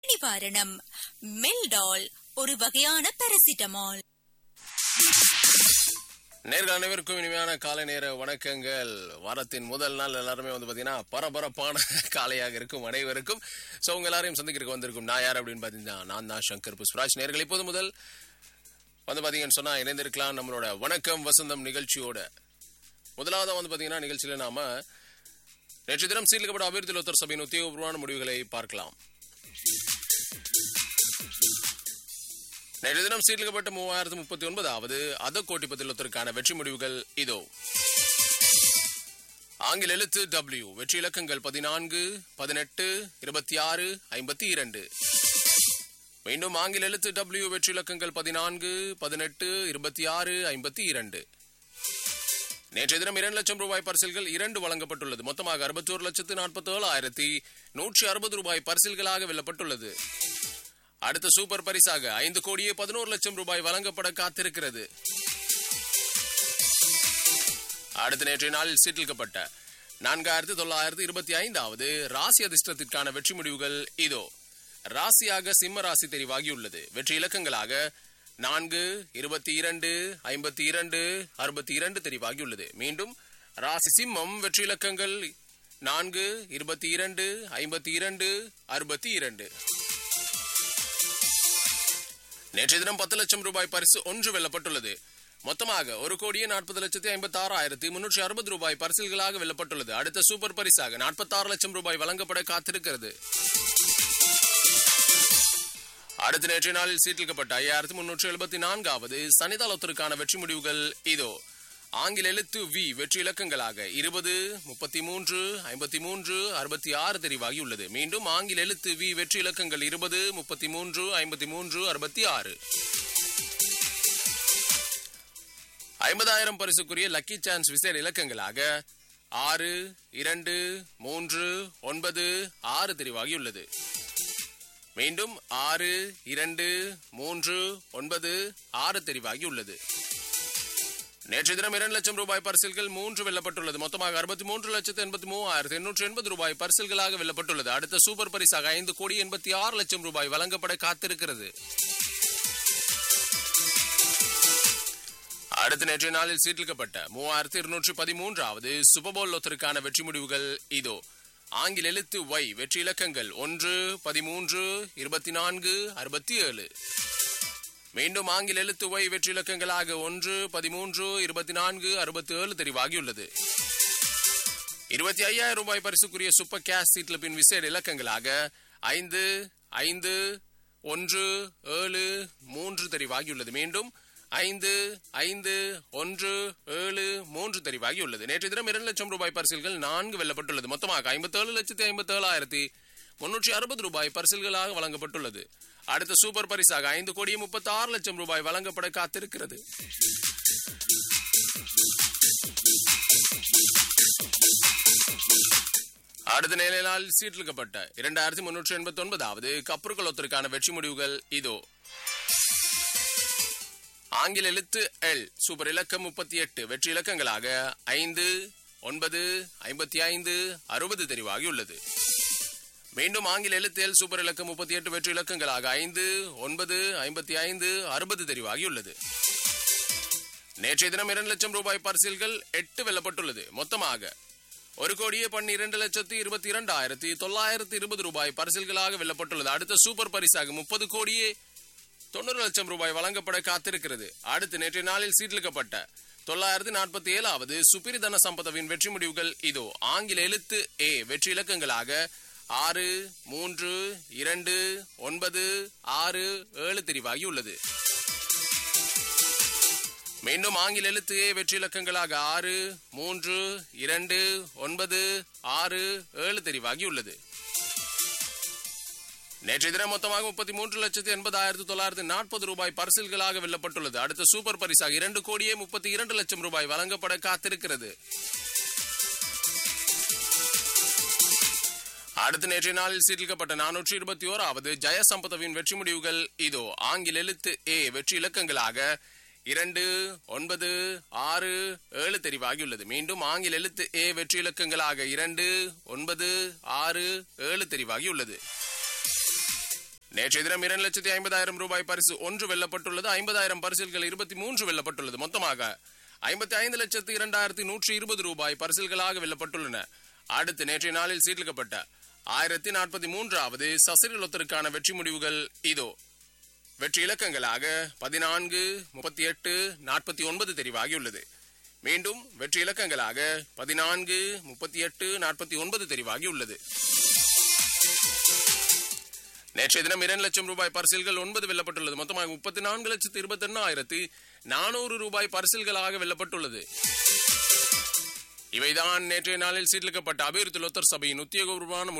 நிவாரணம் மெல்டால் ஒரு வகையான பாராசிட்டமால் நேர்கள் அனைவருக்கும் இனிமையான காலை நேர வணக்கங்கள் வாரத்தின் முதல் நாள் எல்லாருமே வந்து பாத்தீங்கன்னா பரபரப்பான காலையாக இருக்கும் அனைவருக்கும் சோ உங்க எல்லாரையும் சந்திக்கிறதுக்கு வந்திருக்கும் நான் யார் அப்படின்னு பாத்தீங்கன்னா நான் தான் சங்கர் புஷ்பராஜ் நேர்கள் இப்போது முதல் வந்து பாத்தீங்கன்னு சொன்னா இணைந்திருக்கலாம் நம்மளோட வணக்கம் வசந்தம் நிகழ்ச்சியோட முதலாவதா வந்து பாத்தீங்கன்னா நிகழ்ச்சியில நாம நேற்று தினம் சீர்லிக்கப்பட்ட அபிவிருத்தி லோத்தர் சபையின் உத்தியோகபூர்வமான முடிவுகளை பார்க்கலாம் நேற்று தினம் சீர்லிக்கப்பட்ட மூவாயிரத்து முப்பத்தி ஒன்பதாவது அத கோட்டி பதிலத்திற்கான வெற்றி முடிவுகள் இதோ ஆங்கில எழுத்து டபிள்யூ வெற்றி இலக்கங்கள் பதினான்கு பதினெட்டு இருபத்தி ஆறு ஐம்பத்தி இரண்டு மீண்டும் ஆங்கில எழுத்து டபிள்யூ வெற்றி இலக்கங்கள் பதினான்கு பதினெட்டு இருபத்தி ஆறு ஐம்பத்தி இரண்டு நேற்றைய தினம் இரண்டு லட்சம் ரூபாய் பரிசில்கள் இரண்டு வழங்கப்பட்டுள்ளது மொத்தமாக அறுபத்தி ஒரு லட்சத்து நாற்பத்தி ஏழாயிரத்தி நூற்றி அறுபது ரூபாய் பரிசில்களாக வெல்லப்பட்டுள்ளது அடுத்த சூப்பர் பரிசாக ஐந்து கோடியே பதினோரு லட்சம் ரூபாய் வழங்கப்பட காத்திருக்கிறது அடுத்த நேற்றைய நாளில் சீட்டிலிக்கப்பட்ட நான்காயிரத்தி தொள்ளாயிரத்தி இருபத்தி ஐந்தாவது ராசி அதிர்ஷ்டத்திற்கான வெற்றி முடிவுகள் இதோ ராசியாக சிம்ம ராசி தெரிவாகியுள்ளது வெற்றி இலக்கங்களாக நான்கு இருபத்தி இரண்டு ஐம்பத்தி இரண்டு அறுபத்தி இரண்டு தெரிவாகியுள்ளது மீண்டும் ராசி சிம்மம் வெற்றி இலக்கங்கள் நான்கு இருபத்தி இரண்டு ஐம்பத்தி இரண்டு அறுபத்தி இரண்டு நேற்றைய தினம் பத்து லட்சம் ரூபாய் பரிசு ஒன்று வெல்லப்பட்டுள்ளது மொத்தமாக ஒரு கோடியே நாற்பது லட்சத்தி ஐம்பத்தி ஆறாயிரத்தி முன்னூற்றி அறுபது ரூபாய் பரிசில்களாக வெல்லப்பட்டுள்ளது அடுத்த சூப்பர் பரிசாக நாற்பத்தி ஆறு லட்சம் ரூபாய் வழங்கப்பட காத்திருக்கிறது அடுத்த நேற்றைய நாளில் சீட்டிலிக்கப்பட்ட ஐயாயிரத்தி முன்னூற்றி எழுபத்தி நான்காவது சனிதாளத்திற்கான வெற்றி முடிவுகள் இதோ ஆங்கில எழுத்து வி வெற்றி இலக்கங்களாக இருபது முப்பத்தி மூன்று ஐம்பத்தி மூன்று அறுபத்தி ஆறு தெரிவாகியுள்ளது மீண்டும் ஆங்கில எழுத்து வி வெற்றி இலக்கங்கள் இருபது முப்பத்தி மூன்று ஐம்பத்தி மூன்று அறுபத்தி ஆறு ஐம்பதாயிரம் பரிசுக்குரிய லக்கி சான்ஸ் விசேட இலக்கங்களாக ஆறு இரண்டு மூன்று ஒன்பது ஆறு தெரிவாகியுள்ளது மீண்டும் ஆறு இரண்டு மூன்று ஒன்பது ஆறு தெரிவாகியுள்ளது நேற்று தினம் இரண்டு லட்சம் ரூபாய் பரிசில்கள் மூன்று வெல்லப்பட்டுள்ளது மொத்தமாக அறுபத்தி மூன்று லட்சத்து எண்பத்தி மூவாயிரத்தி எண்ணூற்று எண்பது ரூபாய் பரிசில்களாக வெல்லப்பட்டுள்ளது அடுத்த சூப்பர் பரிசாக ஐந்து கோடி எண்பத்தி ஆறு லட்சம் ரூபாய் வழங்கப்பட காத்திருக்கிறது அடுத்த நேற்றைய நாளில் சீட்டிலிக்கப்பட்ட மூவாயிரத்தி இருநூற்றி பதிமூன்றாவது சுபபோல் லொத்தருக்கான வெற்றி முடிவுகள் இதோ ஆங்கில எழுத்து ஒய் வெற்றி இலக்கங்கள் ஒன்று பதிமூன்று இருபத்தி நான்கு அறுபத்தி ஏழு மீண்டும் ஆங்கில எழுத்து ஒய் வெற்றி இலக்கங்களாக ஒன்று பதிமூன்று இருபத்தி நான்கு அறுபத்தி ஏழு தெரிவாகியுள்ளது இருபத்தி ஐயாயிரம் ரூபாய் பரிசுக்குரிய சூப்பர் கேஷ் சீட்ல பின் விசேட இலக்கங்களாக ஐந்து ஐந்து ஒன்று ஏழு மூன்று தெரிவாகியுள்ளது மீண்டும் ஐந்து ஐந்து ஒன்று ஏழு மூன்று தெரிவாகியுள்ளது நேற்று தினம் இரண்டு லட்சம் ரூபாய் பரிசில்கள் நான்கு வெல்லப்பட்டுள்ளது மொத்தமாக ஐம்பத்தேழு லட்சத்தி ஐம்பத்தி ஏழாயிரத்தி முன்னூற்றி அறுபது ரூபாய் பரிசில்களாக வழங்கப்பட்டுள்ளது அடுத்த சூப்பர் பரிசாக ஐந்து கோடி முப்பத்தி ஆறு லட்சம் ரூபாய் வழங்கப்பட காத்திருக்கிறது அடுத்த நிலையினால் சீட்டிலிக்கப்பட்ட இரண்டாயிரத்தி முன்னூற்றி எண்பத்தி ஒன்பதாவது கப்பற்குளத்திற்கான வெற்றி முடிவுகள் இதோ ஆங்கில எழுத்து எல் சூப்பர் இலக்கம் முப்பத்தி எட்டு வெற்றி இலக்கங்களாக ஐந்து ஒன்பது ஐம்பத்தி ஐந்து அறுபது தெரிவாகியுள்ளது மீண்டும் ஆங்கில எழுத்து எல் சூப்பர் இலக்கம் முப்பத்தி எட்டு வெற்றி இலக்கங்களாக ஐந்து ஒன்பது ஐம்பத்தி ஐந்து அறுபது தெரிவாகியுள்ளது நேற்றைய தினம் இரண்டு லட்சம் ரூபாய் பரிசில்கள் எட்டு வெல்லப்பட்டுள்ளது மொத்தமாக ஒரு கோடியே பன்னிரண்டு லட்சத்தி இருபத்தி இரண்டாயிரத்தி தொள்ளாயிரத்தி இருபது ரூபாய் பரிசில்களாக வெல்லப்பட்டுள்ளது அடுத்த சூப்பர் பரிசாக முப்பது கோடியே தொண்ணூறு லட்சம் ரூபாய் வழங்கப்பட காத்திருக்கிறது அடுத்து நேற்றைய நாளில் சீட்டிலிக்கப்பட்ட தொள்ளாயிரத்தி நாற்பத்தி ஏழாவது சுப்பிரிதன சம்பதவின் வெற்றி முடிவுகள் இதோ ஆங்கில எழுத்து ஏ வெற்றி இலக்கங்களாக ஆறு மூன்று இரண்டு ஒன்பது ஆறு ஏழு தெரிவாகி உள்ளது மீண்டும் ஆங்கில எழுத்து ஏ வெற்றி இலக்கங்களாக ஆறு மூன்று இரண்டு ஒன்பது ஆறு ஏழு தெரிவாகி உள்ளது நேற்றைய தினம் மொத்தமாக முப்பத்தி மூன்று லட்சத்தி எண்பதாயிரத்தி தொள்ளாயிரத்தி நாற்பது ரூபாய் பரிசில்களாக வெல்லப்பட்டுள்ளது அடுத்த சூப்பர் பரிசாக இரண்டு கோடியே முப்பத்தி இரண்டு லட்சம் ரூபாய் வழங்கப்பட காத்திருக்கிறது அடுத்த நேற்றைய நாளில் சீட்டிலிக்கப்பட்ட நானூற்றி இருபத்தி ஓராவது ஜெயசம்பதவின் வெற்றி முடிவுகள் இதோ ஆங்கில எழுத்து ஏ வெற்றி இலக்கங்களாக இரண்டு ஒன்பது ஆறு ஏழு தெரிவாகியுள்ளது மீண்டும் ஆங்கில எழுத்து ஏ வெற்றி இலக்கங்களாக இரண்டு ஒன்பது ஆறு ஏழு தெரிவாகியுள்ளது நேற்றைய தினம் இரண்டு லட்சத்தி ஐம்பதாயிரம் ரூபாய் பரிசு ஒன்று வெல்லப்பட்டுள்ளது ஐம்பதாயிரம் பரிசில்கள் இருபத்தி மூன்று வெல்லப்பட்டுள்ளது மொத்தமாக ஐம்பத்தி ஐந்து லட்சத்து இரண்டாயிரத்தி நூற்றி இருபது ரூபாய் பரிசில்களாக வெல்லப்பட்டுள்ளன அடுத்து நேற்றைய நாளில் சீட்டிக்கப்பட்ட ஆயிரத்தி நாற்பத்தி மூன்றாவது சசிரலொத்தருக்கான வெற்றி முடிவுகள் இதோ வெற்றி இலக்கங்களாக பதினான்கு முப்பத்தி எட்டு நாற்பத்தி ஒன்பது தெரிவாகியுள்ளது மீண்டும் வெற்றி இலக்கங்களாக பதினான்கு முப்பத்தி எட்டு நாற்பத்தி ஒன்பது தெரிவாகியுள்ளது நேற்றைய தினம் இரண்டு லட்சம் ரூபாய் பரிசில்கள் ஒன்பது வெல்லப்பட்டுள்ளது மொத்தமாக முப்பத்தி நான்கு லட்சத்து இருபத்தி எண்ணாயிரத்தி நானூறு ரூபாய் பரிசில்களாக வெல்லப்பட்டுள்ளது இவைதான் நேற்றைய நாளில் சீர்லிக்கப்பட்ட அபிவிருத்தி லொத்தர் சபையின் உத்தியோகபூர்வமான